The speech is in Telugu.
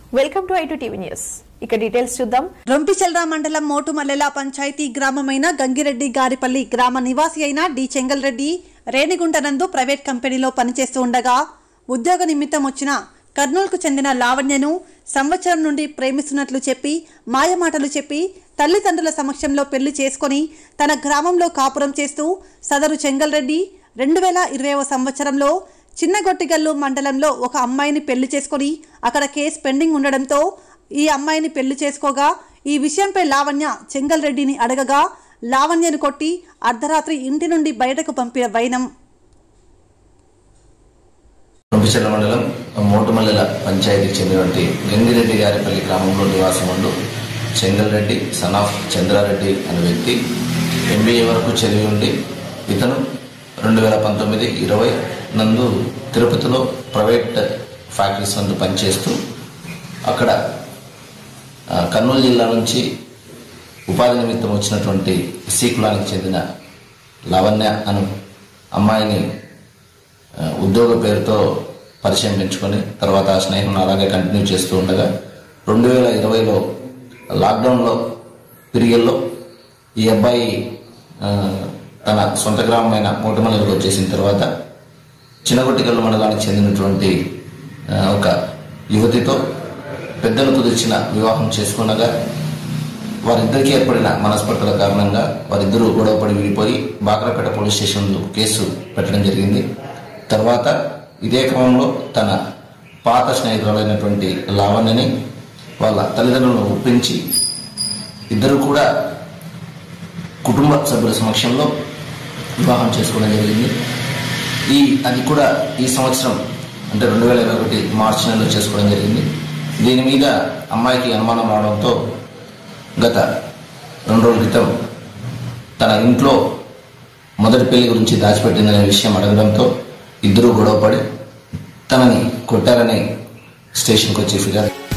వెల్కమ్ టు ఐటు టీవీ న్యూస్ ఇక డీటెయిల్స్ చూద్దాం రొంపిచెల్రా మండలం మోటుమల్లెల పంచాయతీ గ్రామమైన గంగిరెడ్డి గారిపల్లి గ్రామ నివాసి అయిన డి చెంగల్రెడ్డి రేణిగుంటనందు ప్రైవేట్ కంపెనీలో పనిచేస్తూ ఉండగా ఉద్యోగ నిమిత్తం వచ్చిన కర్నూలుకు చెందిన లావణ్యను సంవత్సరం నుండి ప్రేమిస్తున్నట్లు చెప్పి మాయమాటలు చెప్పి తల్లిదండ్రుల సమక్షంలో పెళ్లి చేసుకొని తన గ్రామంలో కాపురం చేస్తూ సదరు చెంగల్రెడ్డి రెండు వేల ఇరవైవ సంవత్సరంలో చిన్నగొట్టిగల్లు మండలంలో ఒక అమ్మాయిని పెళ్లి చేసుకొని అక్కడ కేసు పెండింగ్ ఉండడంతో ఈ అమ్మాయిని పెళ్లి చేసుకోగా ఈ విషయంపై లావణ్య చెంగల్ రెడ్డిని అడగగా లావణ్యను కొట్టి అర్ధరాత్రి ఇంటి నుండి బయటకు పంపిన వైనం రంపిచెల్ల మండలం మోటుమల్లెల పంచాయతీకి చెందినటువంటి గంగిరెడ్డి గారిపల్లి గ్రామంలో నివాసం ఉండు చెంగల్రెడ్డి సన్ ఆఫ్ చంద్రారెడ్డి అనే వ్యక్తి ఎంబీఏ వరకు చదివి ఉండి ఇతను రెండు వేల పంతొమ్మిది ఇరవై నందు తిరుపతిలో ప్రైవేట్ ఫ్యాక్టరీస్ నందు పనిచేస్తూ అక్కడ ఆ, కర్నూలు జిల్లా నుంచి ఉపాధి నిమిత్తం వచ్చినటువంటి ఎస్సీ కులానికి చెందిన లావణ్య అను అమ్మాయిని ఆ, ఉద్యోగ పేరుతో పరిచయం పెంచుకొని తర్వాత ఆ స్నేహం అలాగే కంటిన్యూ చేస్తూ ఉండగా రెండు వేల ఇరవైలో లాక్డౌన్లో పీరియడ్లో ఈ అబ్బాయి ఆ, తన సొంత గ్రామమైన మూటమల్లలకు వచ్చేసిన తర్వాత చిన్నగొట్టికల్లు మండలానికి చెందినటువంటి ఆ, ఒక యువతితో పెద్దలు కుదిర్చిన వివాహం చేసుకునగా వారిద్దరికీ ఏర్పడిన మనస్పర్ధల కారణంగా వారిద్దరూ గొడవపడి విడిపోయి బాక్రపేట పోలీస్ స్టేషన్లో కేసు పెట్టడం జరిగింది తర్వాత ఇదే క్రమంలో తన పాత స్నేహితురాలైనటువంటి లావణ్యని వాళ్ళ తల్లిదండ్రులను ఒప్పించి ఇద్దరు కూడా కుటుంబ సభ్యుల సమక్షంలో వివాహం చేసుకోవడం జరిగింది ఈ అది కూడా ఈ సంవత్సరం అంటే రెండు వేల ఇరవై ఒకటి మార్చి నెలలో చేసుకోవడం జరిగింది దీని మీద అమ్మాయికి అనుమానం రావడంతో గత రెండు రోజుల క్రితం తన ఇంట్లో మొదటి పెళ్లి గురించి దాచిపెట్టిందనే విషయం అడగడంతో ఇద్దరూ గొడవపడి తనని కొట్టారని స్టేషన్కి వచ్చి ఫిర్యాదు